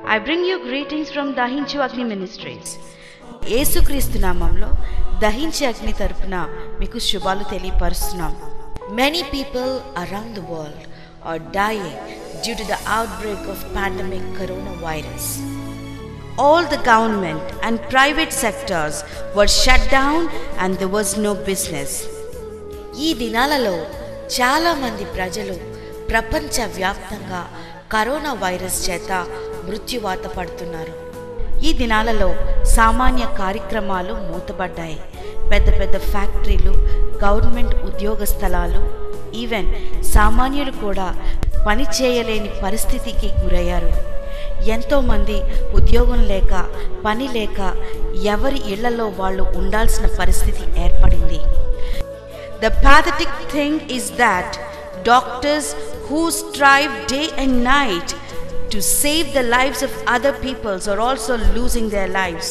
I bring you greetings from Dahinchu Agni Ministries. యేసుక్రీస్తు నామంలో దహించే అగ్ని తరపున మీకు శుభాలు తెలియపరుస్తున్నాం Many people around the world are dying due to the outbreak of pandemic coronavirus. All the government and private sectors were shut down and there was no business. ఈ దినాలలో చాలా మంది ప్రజలు ప్రపంచవ్యాప్తంగా కరోనా వైరస్ చేత మృత్యువాత పడుతున్నారు ఈ దినాలలో సామాన్య కార్యక్రమాలు మూతపడ్డాయి పెద్ద పెద్ద ఫ్యాక్టరీలు గవర్నమెంట్ ఉద్యోగ స్థలాలు ఈవెన్ సామాన్యులు కూడా పని చేయలేని పరిస్థితికి గురయ్యారు ఎంతోమంది ఉద్యోగం లేక పని లేక ఎవరి ఇళ్లలో వాళ్ళు ఉండాల్సిన పరిస్థితి ఏర్పడింది The pathetic thing is that doctors who strive day and night to save the lives of other peoples are also losing their lives.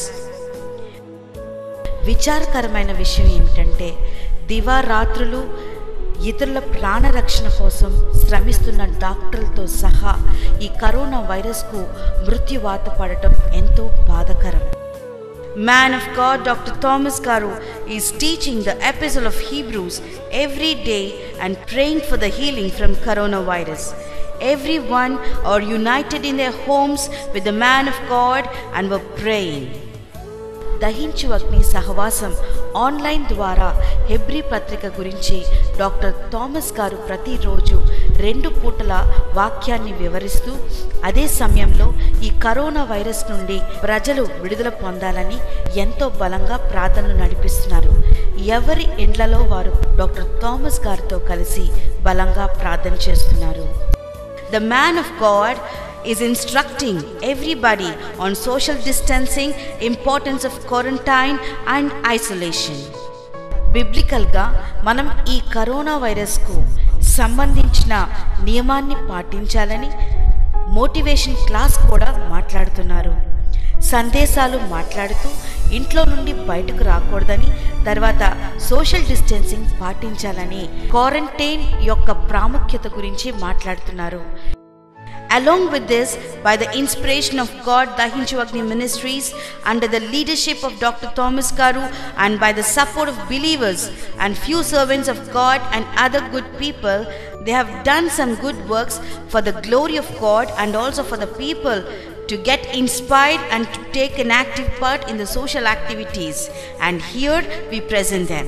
విచారకరమైన విషయం ఏమిటంటే దివారాత్రులు ఇతరుల ప్రాణరక్షణ కోసం శ్రమిస్తున్న డాక్టర్లతో సహా ఈ కరోనా వైరస్కు మృత్యువాత పడటం ఎంతో బాధకరం Man of God, Dr. Thomas Garu, is teaching the epistle of Hebrews every day and praying for the healing from coronavirus. Everyone are united in their homes with the man of God and were praying. దహించు అగ్ని సహవాసం online ద్వారా Hebrew పత్రిక గురించి doctor Thomas గారు ప్రతిరోజు రెండు పూటల వాక్యాన్ని వివరిస్తూ అదే సమయంలో ఈ కరోనా వైరస్ నుండి ప్రజలు విడుదల పొందాలని ఎంతో బలంగా ప్రార్థనలు నడిపిస్తున్నారు ఎవరి ఇండ్లలో వారు డాక్టర్ థామస్ గారితో కలిసి బలంగా ప్రార్థన చేస్తున్నారు The man of God is instructing everybody on social distancing, importance of quarantine and isolation. బిబ్లికల్గా మనం ఈ కరోనా వైరస్కు సంబంధించిన నియమాన్ని పాటించాలని మోటివేషన్ క్లాస్ కూడా మాట్లాడుతున్నారు సందేశాలు మాట్లాడుతూ ఇంట్లో నుండి బయటకు రాకూడదని తర్వాత సోషల్ డిస్టెన్సింగ్ పాటించాలని క్వారంటైన్ యొక్క ప్రాముఖ్యత గురించి మాట్లాడుతున్నారు Along with this, by the inspiration of God, Dahinchu Agni Ministries, under the leadership of Dr. Thomas Karu, and by the support of believers and few servants of God and other good people, they have done some good works for the glory of God and also for the people to get inspired and to take an active part in the social activities. And here we present them.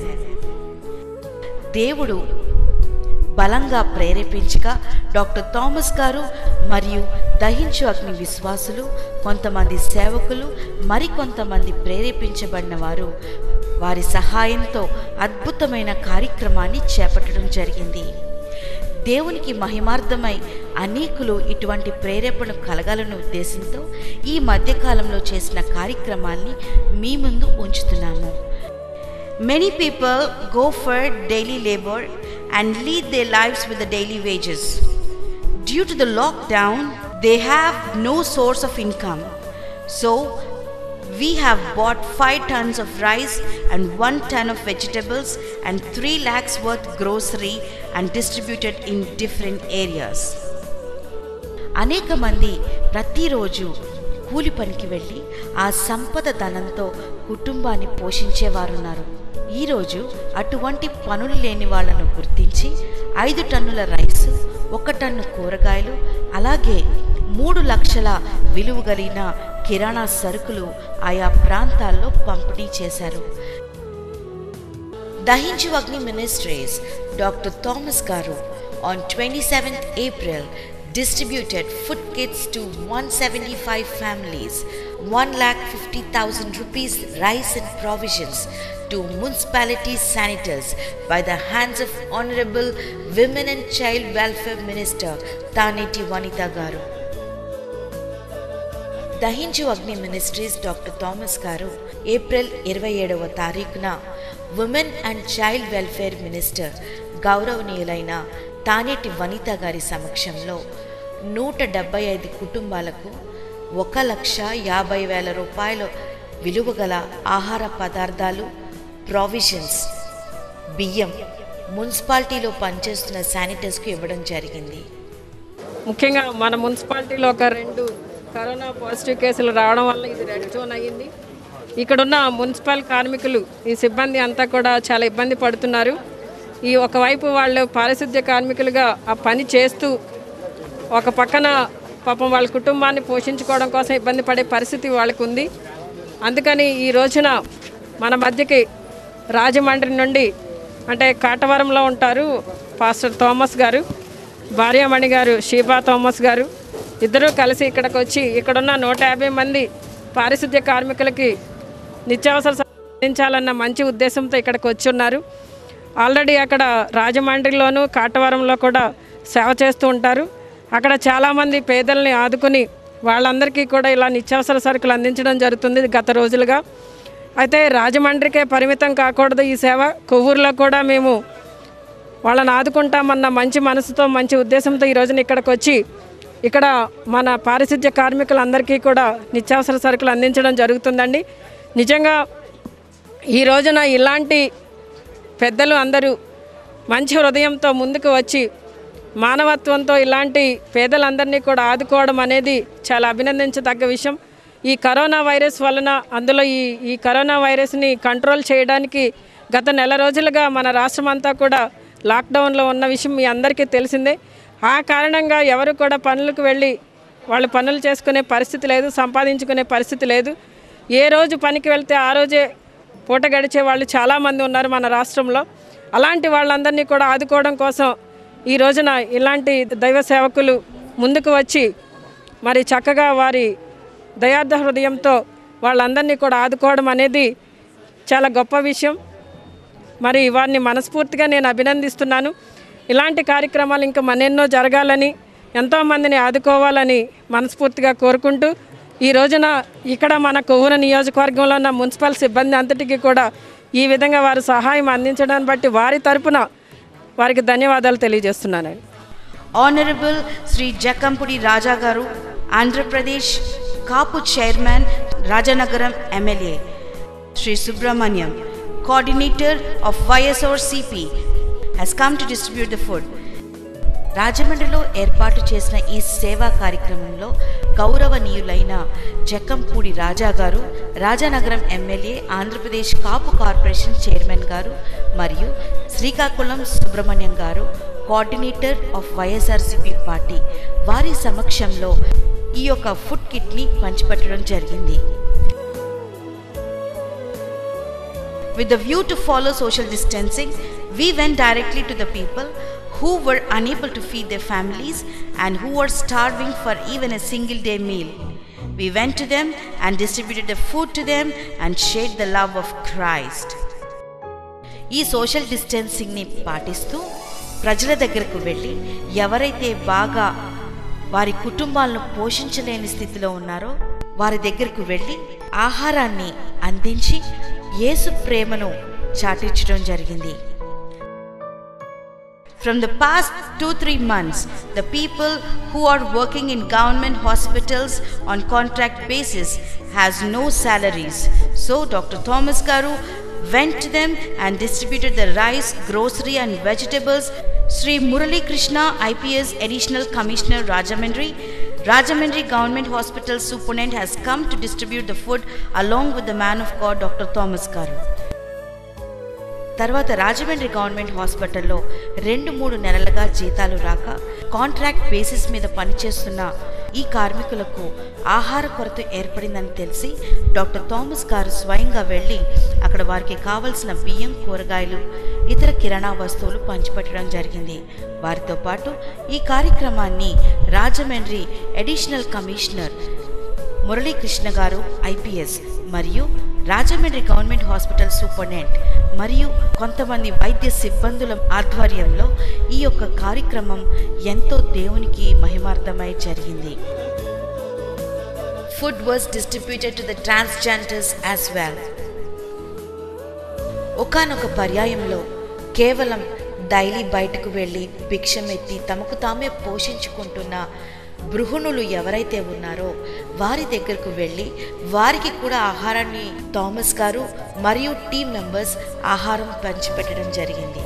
దేవుడు బలంగా ప్రేరేపించగా doctor Thomas గారు మరియు దహించు అగ్ని విశ్వాసులు కొంతమంది సేవకులు మరికొంతమంది ప్రేరేపించబడిన వారు వారి సహాయంతో అద్భుతమైన కార్యక్రమాన్ని చేపట్టడం జరిగింది దేవునికి మహిమార్థమై అనేకులు ఇటువంటి ప్రేరేపణ కలగాలనే ఉద్దేశంతో ఈ మధ్యకాలంలో చేసిన కార్యక్రమాల్ని మీ ముందు ఉంచుతున్నాము Many people go for daily labor and lead their lives with the daily wages. Due to the lockdown, they have no source of income. So, we have bought 5 tons of rice and 1 ton of vegetables and 3 lakhs worth grocery and distributed in different areas. అనేక మంది ప్రతిరోజు కూలి పనికి వెళ్ళి ఆ సంపద ధనంతో కుటుంబాన్ని పోషించేవారున్నారు ఈరోజు అటువంటి పనులు లేని వాళ్ళను గుర్తించి ఐదు టన్నుల రైసు ఒక టన్ను కూరగాయలు అలాగే మూడు లక్షల విలువ కలిగిన కిరాణా సరుకులు ఆయా ప్రాంతాల్లో పంపిణీ చేశారు Dahinchu Agni Ministries, Dr. Thomas Garu, on 27th April distributed food kits to 175 families, 1,50,000 rupees rice and provisions to municipality sanitors by the hands of Honorable Women and Child Welfare Minister Taneti Vanita Garu. దహించు అగ్ని ministries doctor Thomas garu April ఇరవై ఏడవ తారీఖున women and child welfare minister గౌరవనీయులైన తానేటి వనిత గారి సమక్షంలో నూట డెబ్బై ఐదు కుటుంబాలకు ఒక లక్ష యాభై వేల రూపాయల విలువ గల ఆహార పదార్థాలు ప్రావిజన్స్ బియ్యం మున్సిపాలిటీలో పనిచేస్తున్న శానిటర్స్కు ఇవ్వడం జరిగింది ముఖ్యంగా మన మున్సిపాలిటీలో ఒక రెండు కరోనా పాజిటివ్ కేసులు రావడం వల్ల ఇది రెడ్ జోన్ అయ్యింది ఇక్కడున్న మున్సిపల్ కార్మికులు ఈ సిబ్బంది అంతా కూడా చాలా ఇబ్బంది పడుతున్నారు ఈ ఒకవైపు వాళ్ళు పారిశుద్ధ్య కార్మికులుగా ఆ పని చేస్తూ ఒక పక్కన పాపం వాళ్ళ కుటుంబాన్ని పోషించుకోవడం కోసం ఇబ్బంది పడే పరిస్థితి వాళ్ళకు ఉంది అందుకని ఈ రోజున మన మధ్యకి రాజమండ్రి నుండి అంటే కాటవరంలో ఉంటారు పాస్టర్ థామస్ గారు భార్యామణి గారు షీబా థామస్ గారు ఇద్దరూ కలిసి ఇక్కడికి వచ్చి ఇక్కడున్న నూట యాభై మంది పారిశుద్ధ్య కార్మికులకి నిత్యావసర సరుకులు అందించాలన్న మంచి ఉద్దేశంతో ఇక్కడికి వచ్చి ఉన్నారు ఆల్రెడీ అక్కడ రాజమండ్రిలోను కాటవరంలో కూడా సేవ చేస్తూ ఉంటారు అక్కడ చాలామంది పేదల్ని ఆదుకుని వాళ్ళందరికీ కూడా ఇలా నిత్యావసర సరుకులు అందించడం జరుగుతుంది గత రోజులుగా అయితే రాజమండ్రికే పరిమితం కాకూడదు ఈ సేవ కొవ్వూరులో కూడా మేము వాళ్ళని ఆదుకుంటామన్న మంచి మనసుతో మంచి ఉద్దేశంతో ఈ రోజున ఇక్కడికి వచ్చి ఇక్కడ మన పారిశుద్ధ్య కార్మికులందరికీ కూడా నిత్యావసర సరుకులు అందించడం జరుగుతుందండి నిజంగా ఈ రోజున ఇలాంటి పెద్దలు అందరూ మంచి హృదయంతో ముందుకు వచ్చి మానవత్వంతో ఇలాంటి పేదలందరినీ కూడా ఆదుకోవడం అనేది చాలా అభినందించదగ్గ విషయం ఈ కరోనా వైరస్ వలన అందులో ఈ ఈ కరోనా వైరస్ని కంట్రోల్ చేయడానికి గత నెల రోజులుగా మన రాష్ట్రం అంతా కూడా లాక్డౌన్లో ఉన్న విషయం మీ అందరికీ తెలిసిందే ఆ కారణంగా ఎవరు కూడా పనులకు వెళ్ళి వాళ్ళు పనులు చేసుకునే పరిస్థితి లేదు సంపాదించుకునే పరిస్థితి లేదు ఏ రోజు పనికి వెళ్తే ఆ రోజే పూట గడిచే వాళ్ళు చాలామంది ఉన్నారు మన రాష్ట్రంలో అలాంటి వాళ్ళందరినీ కూడా ఆదుకోవడం కోసం ఈ రోజున ఇలాంటి దైవ సేవకులు ముందుకు వచ్చి మరి చక్కగా వారి దయార్థ హృదయంతో వాళ్ళందరినీ కూడా ఆదుకోవడం అనేది చాలా గొప్ప విషయం మరి వారిని మనస్ఫూర్తిగా నేను అభినందిస్తున్నాను ఇలాంటి కార్యక్రమాలు ఇంకా మరెన్నో జరగాలని ఎంతోమందిని ఆదుకోవాలని మనస్ఫూర్తిగా కోరుకుంటూ ఈ రోజున ఇక్కడ మన కొవ్వూరు నియోజకవర్గంలో ఉన్న మున్సిపల్ సిబ్బంది అంతటికీ కూడా ఈ విధంగా వారు సహాయం అందించడాన్ని బట్టి వారి తరపున వారికి ధన్యవాదాలు తెలియజేస్తున్నాను honourable Shri Jakkampudi Raja garu Andhra Pradesh Kapu chairman Rajanagaram MLA Shri Subrahmanyam coordinator of YSR CP has come to distribute the food. రాజమండ్రిలో ఏర్పాటు చేసిన ఈ సేవా కార్యక్రమంలో గౌరవనీయులైన Jakkampudi Raja garu Rajanagaram MLA Andhra Pradesh Kapu corporation chairman garu మరియు శ్రీకాకుళం సుబ్రహ్మణ్యం గారు కోఆర్డినేటర్ ఆఫ్ వైఎస్ఆర్సిపి పార్టీ వారి సమక్షంలో ఈ యొక్క ఫుడ్ కిట్ని పంచిపెట్టడం జరిగింది With the view to follow social distancing, we went directly to the people who were unable to feed their families and who were starving for even a single day meal. We went to them and distributed the food to them and shared the love of Christ. ఈ social డిస్టెన్సింగ్ని పాటిస్తూ ప్రజల దగ్గరకు వెళ్ళి ఎవరైతే బాగా వారి కుటుంబాలను పోషించలేని స్థితిలో ఉన్నారో వారి దగ్గరకు వెళ్ళి ఆహారాన్ని అందించి యేసు ప్రేమను చాటించడం జరిగింది From the past two, three months, the people who are working in government hospitals on contract basis has no salaries. So Dr. Thomas Garu went to them and distributed the rice, grocery and vegetables. Sri Murali Krishna, IPS Additional Commissioner Rajamandri, Rajamandri Government Hospital Superintendent has come to distribute the food along with the man of God, Dr. Thomas Garu. తర్వాత Rajahmundry government హాస్పిటల్లో రెండు మూడు నెలలుగా జీతాలు రాక contract basis మీద పనిచేస్తున్న ఈ కార్మికులకు ఆహార కొరత ఏర్పడిందని తెలిసి డాక్టర్ థామస్ గారు స్వయంగా వెళ్ళి అక్కడ వారికి కావలసిన బియ్యం కూరగాయలు ఇతర కిరాణా వస్తువులు పంచిపెట్టడం జరిగింది వారితో పాటు ఈ కార్యక్రమాన్ని రాజమండ్రి అడిషనల్ కమిషనర్ మురళీకృష్ణ గారు ఐపీఎస్ మరియు రాజమండ్రి గవర్నమెంట్ హాస్పిటల్ సూపరింటెండెంట్ మరియు కొంతమంది వైద్య సిబ్బందుల ఆధ్వర్యంలో ఈ యొక్క కార్యక్రమం ఎంతో దేవునికి మహిమార్థమై జరిగింది food was distributed to the transgenders as well ఒకనొక పర్యాయంలో కేవలం డైలీ బయటకు వెళ్ళి భిక్షమెత్తి తమకు తామే పోషించుకుంటున్న బృహుణులు ఎవరైతే ఉన్నారో వారి దగ్గరకు వెళ్ళి వారికి కూడా ఆహారాన్ని థామస్ గారు మరియు టీం మెంబర్స్ ఆహారం పంచిపెట్టడం జరిగింది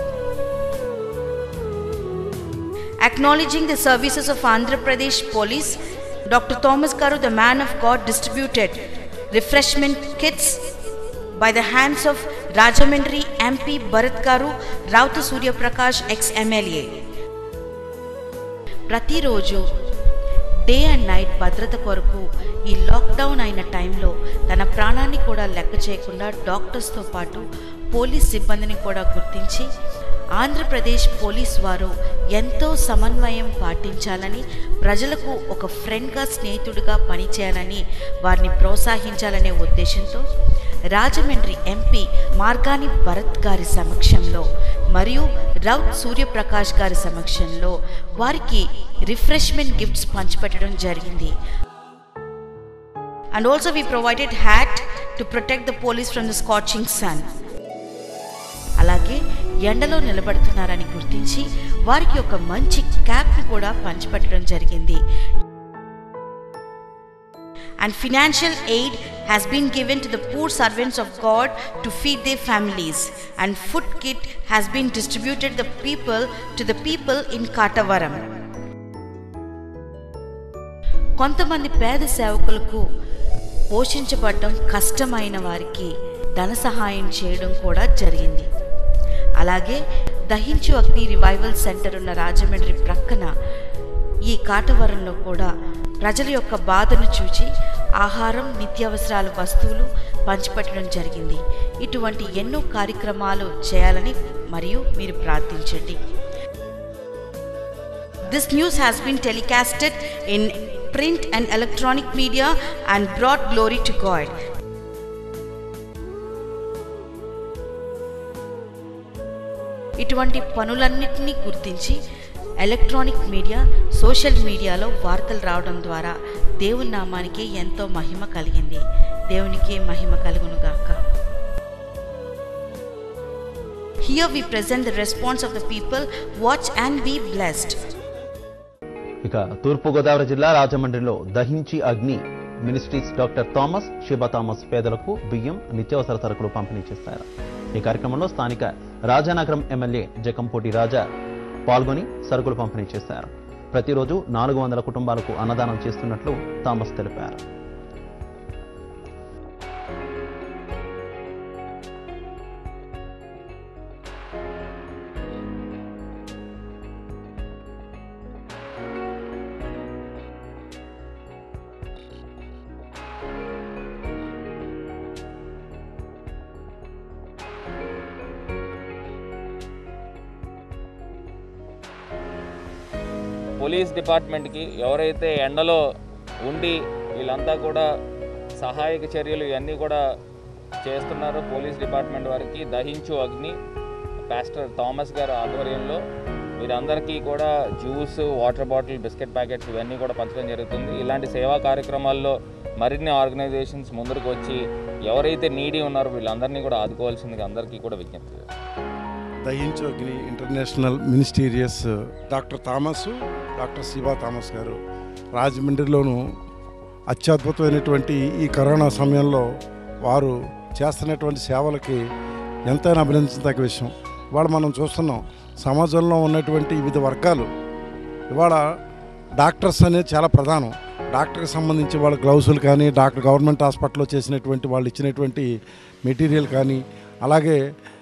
Acknowledging the services of Andhra Pradesh Police, Dr. Thomas Garu, the man of God, distributed refreshment kits by the hands of Rajamindri MP Bharat Garu, Rauta Surya Prakash, ex-MLA. ప్రతిరోజు day and night భద్రత కొరకు ఈ lockdown అయిన టైంలో తన ప్రాణాన్ని కూడా లెక్క చేయకుండా డాక్టర్స్తో పాటు పోలీస్ సిబ్బందిని కూడా గుర్తించి ఆంధ్రప్రదేశ్ పోలీస్ వారు ఎంతో సమన్వయం పాటించాలని ప్రజలకు ఒక ఫ్రెండ్గా స్నేహితుడిగా పనిచేయాలని వారిని ప్రోత్సహించాలనే ఉద్దేశంతో రాజమండ్రి ఎంపీ మార్గాని భరత్ గారి సమక్షంలో మరియు రౌత్ సూర్యప్రకాష్ గారి సమక్షంలో వారికి రిఫ్రెష్మెంట్ గిఫ్ట్స్ పంచిపెట్టడం జరిగింది and also we provided hat to protect the police from the scorching sun అలాగే ఎండలో నిలబడుతున్నారని గుర్తించి వారికి ఒక మంచి క్యాప్ని కూడా పంచిపెట్టడం జరిగింది and financial aid has been given to the poor servants of God to feed their families and food kit has been distributed the people to the people in Katavaram. కొంతమంది పేద సేవకులకు పోషించబడడం కష్టమైన వారికి ధన సహాయం చేయడం కూడా జరిగింది అలాగే దహించు అగ్ని రివైవల్ సెంటర్ ఉన్న రాజమండ్రి ప్రక్కన ఈ కాటవరంలో కూడా ప్రజల యొక్క బాధను చూచి ఆహారం నిత్యావసరాల వస్తువులు పంచిపెట్టడం జరిగింది ఇటువంటి ఎన్నో కార్యక్రమాలు చేయాలని మరియు మీరు ప్రార్థించండి this news has been telecasted in print and electronic media and broad glory to God ఇటువంటి పనులన్నింటినీ గుర్తించి ఎలక్ట్రానిక్ మీడియా సోషల్ మీడియాలో వార్తలు రావడం ద్వారా దేవుని నామానికి ఎంతో మహిమ కలిగింది దేవునికి మహిమ కలుగునుగాక here we present the response of the people watch and be blessed ఇక తూర్పుగోదావరి జిల్లా రాజమండ్రిలో దహించి అగ్ని మినిస్ట్రీస్ డాక్టర్ థామస్ షిబా థామస్ పేదలకు బియ్యం నిత్యావసర సరుకులు పంపిణీ చేశారు ఈ కార్యక్రమంలో స్థానిక రాజానగరం ఎమ్మెల్యే జకంపోటి రాజా పాల్గొని సరుకులు పంపిణీ చేశారు ప్రతిరోజు నాలుగు వందల కుటుంబాలకు అన్నదానం చేస్తున్నట్లు థామస్ తెలిపారు పోలీస్ డిపార్ట్మెంట్కి ఎవరైతే ఎండలో ఉండి వీళ్ళంతా కూడా సహాయక చర్యలు ఇవన్నీ కూడా చేస్తున్నారో పోలీస్ డిపార్ట్మెంట్ వారికి దహించు అగ్ని పాస్టర్ థామస్ గారి ఆధ్వర్యంలో వీరందరికీ కూడా juice water bottle biscuit packets ఇవన్నీ కూడా పంచడం జరుగుతుంది ఇలాంటి సేవా కార్యక్రమాల్లో మరిన్ని ఆర్గనైజేషన్స్ ముందుకు వచ్చి ఎవరైతే నీడీ ఉన్నారో వీళ్ళందరినీ కూడా ఆదుకోవాల్సిందిగా అందరికీ కూడా విజ్ఞప్తి దహించు అగ్ని international ministries doctor Thomas doctor Shiva Thomas garu రాజమండ్రిలోను అత్యద్భుతమైనటువంటి ఈ కరోనా సమయంలో వారు చేస్తున్నటువంటి సేవలకి ఎంతైనా అభినందించదగ్గ విషయం ఇవాళ మనం చూస్తున్నాం సమాజంలో ఉన్నటువంటి వివిధ వర్గాలు ఇవాళ డాక్టర్స్ అనేది చాలా ప్రధానం డాక్టర్కి సంబంధించి వాళ్ళ గ్లౌజులు కానీ డాక్టర్ గవర్నమెంట్ హాస్పిటల్లో చేసినటువంటి వాళ్ళు ఇచ్చినటువంటి మెటీరియల్ కానీ అలాగే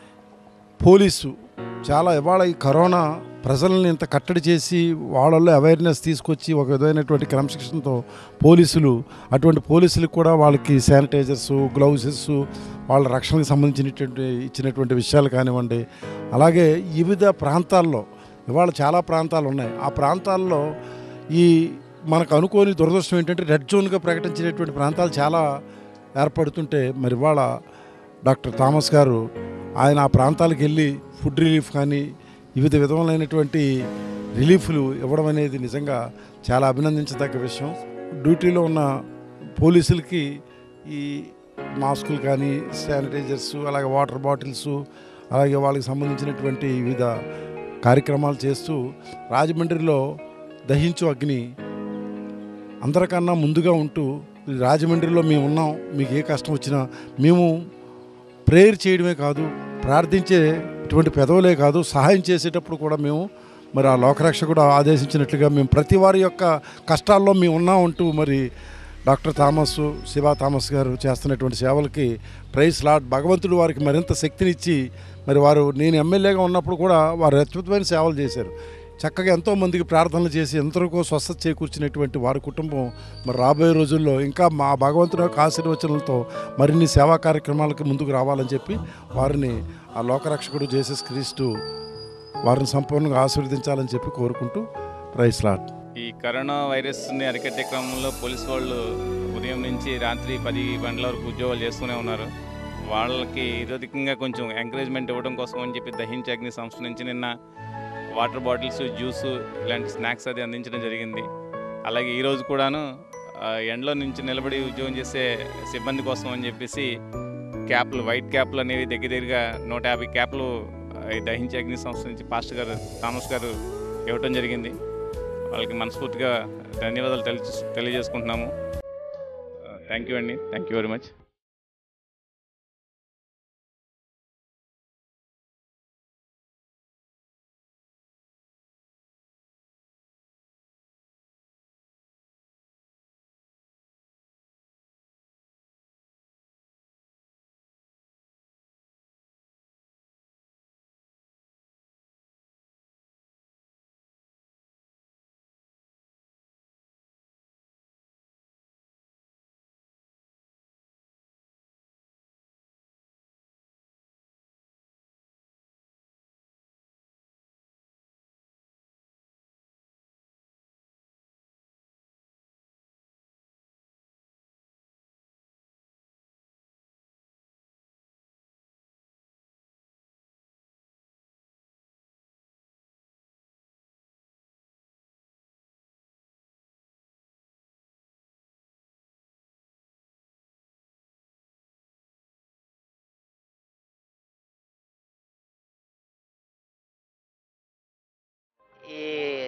పోలీసు చాలా ఇవాళ ఈ కరోనా ప్రజల్ని ఇంత కట్టడి చేసి వాళ్ళల్లో అవేర్నెస్ తీసుకొచ్చి ఒక విధమైనటువంటి క్రమశిక్షణతో పోలీసులు అటువంటి పోలీసులకు కూడా వాళ్ళకి శానిటైజర్స్ గ్లౌజెస్ వాళ్ళ రక్షణకు సంబంధించినటువంటి ఇచ్చినటువంటి విషయాలు కానివ్వండి అలాగే వివిధ ప్రాంతాల్లో ఇవాళ చాలా ప్రాంతాలు ఉన్నాయి ఆ ప్రాంతాల్లో ఈ మనకు అనుకోని దురదృష్టం ఏంటంటే రెడ్ జోన్గా ప్రకటించినటువంటి ప్రాంతాలు చాలా ఏర్పడుతుంటే మరి ఇవాళ డాక్టర్ థామస్ గారు ఆయన ఆ ప్రాంతాలకు వెళ్ళి ఫుడ్ రిలీఫ్ కానీ వివిధ విధములైనటువంటి రిలీఫ్లు ఇవ్వడం అనేది నిజంగా చాలా అభినందించదగ్గ విషయం డ్యూటీలో ఉన్న పోలీసులకి ఈ మాస్కులు కానీ శానిటైజర్స్ అలాగే వాటర్ బాటిల్స్ అలాగే వాళ్ళకి సంబంధించినటువంటి వివిధ కార్యక్రమాలు చేస్తూ రాజమండ్రిలో దహించు అగ్ని అందరికన్నా ముందుగా ఉంటూ రాజమండ్రిలో మేము ఉన్నాం మీకు ఏ కష్టం వచ్చినా మేము ప్రేయర్ చేయడమే కాదు ప్రార్థించే ఇటువంటి పెదవులే కాదు సహాయం చేసేటప్పుడు కూడా మేము మరి ఆ లోకరక్షకుడు ఆదేశించినట్లుగా మేము ప్రతి వారి యొక్క కష్టాల్లో మేము ఉన్నాం అంటూ మరి డాక్టర్ థామస్ శివ థామస్ గారు చేస్తున్నటువంటి సేవలకి ప్రైస్ లాడ్ భగవంతుడు వారికి మరింత శక్తినిచ్చి మరి వారు నేను ఎమ్మెల్యేగా ఉన్నప్పుడు కూడా వారు అద్భుతమైన సేవలు చేశారు చక్కగా ఎంతో మందికి ప్రార్థనలు చేసి ఎంతవరకు స్వస్థత చేకూర్చినటువంటి వారి కుటుంబం మరి రాబోయే రోజుల్లో ఇంకా మా భగవంతుని యొక్క ఆశీర్వచనలతో మరిన్ని సేవా కార్యక్రమాలకి ముందుకు రావాలని చెప్పి వారిని ఆ లోకరక్షకుడు జేసస్ క్రీస్తు వారిని సంపూర్ణంగా ఆశీర్వదించాలని చెప్పి కోరుకుంటూ ప్రైస్ లాట్ ఈ కరోనా వైరస్ని అరికట్టే క్రమంలో పోలీస్ వాళ్ళు ఉదయం నుంచి రాత్రి పది గంటల వరకు ఉద్యోగాలు చేస్తూనే ఉన్నారు వాళ్ళకి ఇదధికంగా కొంచెం ఎంకరేజ్మెంట్ ఇవ్వడం కోసం అని చెప్పి దహించే అగ్ని సంస్థ నుంచి నిన్న వాటర్ బాటిల్స్ జ్యూస్ ఇలాంటి స్నాక్స్ అది అందించడం జరిగింది అలాగే ఈరోజు కూడాను ఆ, ఎండలో నుంచి నిలబడి ఉద్యోగం చేసే సిబ్బంది కోసం అని చెప్పేసి క్యాప్లు వైట్ క్యాప్లు అనేవి దగ్గర దగ్గరగా నూట యాభై క్యాప్లు ఆ, ఈ దహించే అగ్ని సంస్థ నుంచి పాస్టర్ గారు థామస్ గారు ఇవ్వటం జరిగింది వాళ్ళకి మనస్ఫూర్తిగా ధన్యవాదాలు తెలి తెలియజేసుకుంటున్నాము థ్యాంక్ యూ అండి థ్యాంక్ యూ వెరీ మచ్ ఈ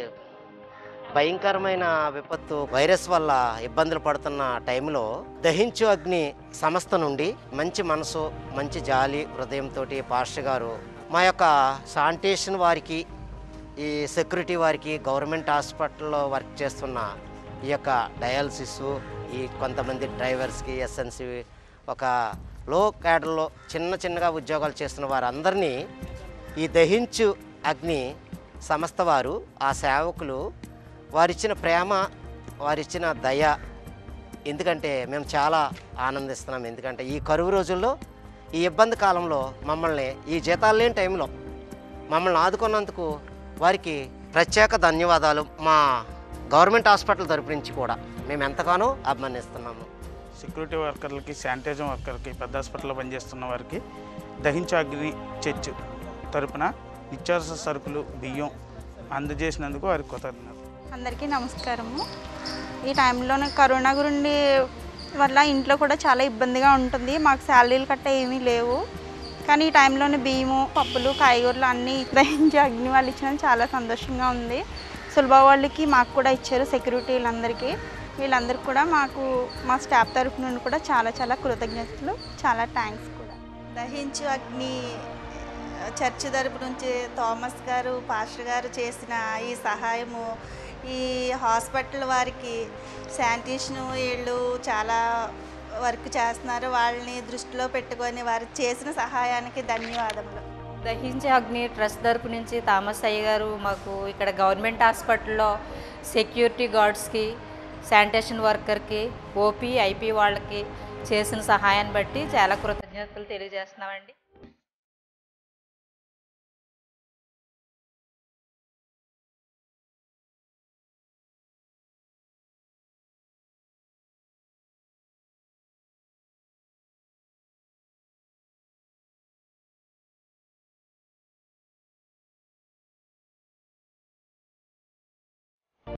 భయంకరమైన విపత్తు వైరస్ వల్ల ఇబ్బందులు పడుతున్న టైంలో దహించు అగ్ని సంస్థ నుండి మంచి మనసు మంచి జాలి హృదయంతో పాస్టర్ గారు మా యొక్క శానిటేషన్ వారికి ఈ సెక్యూరిటీ వారికి గవర్నమెంట్ హాస్పిటల్లో వర్క్ చేస్తున్న ఈ యొక్క డయాలసిస్ ఈ కొంతమంది డ్రైవర్స్కి ఎస్ఎన్సి ఒక లో క్యాడర్లో చిన్న చిన్నగా ఉద్యోగాలు చేస్తున్న వారందరినీ ఈ దహించు అగ్ని సంస్థ వారు ఆ సేవకులు వారిచ్చిన ప్రేమ వారిచ్చిన దయ ఎందుకంటే మేము చాలా ఆనందిస్తున్నాం ఎందుకంటే ఈ కరువు రోజుల్లో ఈ ఇబ్బంది కాలంలో మమ్మల్ని ఈ జీతాలు లేని టైంలో మమ్మల్ని ఆదుకున్నందుకు వారికి ప్రత్యేక ధన్యవాదాలు మా గవర్నమెంట్ హాస్పిటల్ తరపు నుంచి కూడా మేము ఎంతగానో అభిమానిస్తున్నాము సెక్యూరిటీ వర్కర్లకి శానిటైజర్ వర్కర్లకి పెద్ద హాస్పిటల్లో పనిచేస్తున్న వారికి దహించు అగ్ని చర్చ్ తరపున నిత్యావసర సరుకులు బియ్యం అందజేసినందుకు వారికి కృతజ్ఞతలు అందరికీ నమస్కారము ఈ టైంలోనే కరోనా గురించి వల్ల ఇంట్లో కూడా చాలా ఇబ్బందిగా ఉంటుంది మాకు శాలరీలు కట్ట ఏమీ లేవు కానీ ఈ టైంలోనే బియ్యము పప్పులు కాయగూరలు అన్నీ గ్రహించి అగ్ని వాళ్ళు ఇచ్చినందుకు చాలా సంతోషంగా ఉంది సులభ వాళ్ళకి మాకు కూడా ఇచ్చారు సెక్యూరిటీ వీళ్ళందరికీ వీళ్ళందరికీ కూడా మాకు మా స్టాఫ్ తరఫు నుండి కూడా చాలా చాలా కృతజ్ఞతలు చాలా థ్యాంక్స్ కూడా దహించు అగ్ని చర్చ్ తరపు నుంచి థామస్ గారు పాస్టర్ గారు చేసిన ఈ సహాయము ఈ హాస్పిటల్ వారికి శానిటేషన్ వీళ్ళు చాలా వర్క్ చేస్తున్నారు వాళ్ళని దృష్టిలో పెట్టుకొని వారు చేసిన సహాయానికి ధన్యవాదములు దహించే అగ్ని ట్రస్ట్ తరపు నుంచి థామస్ అయ్య గారు మాకు ఇక్కడ గవర్నమెంట్ హాస్పిటల్లో సెక్యూరిటీ గార్డ్స్కి శానిటేషన్ వర్కర్కి ఓపీ ఐపీ వాళ్ళకి చేసిన సహాయాన్ని బట్టి చాలా కృతజ్ఞతలు తెలియజేస్తున్నామండి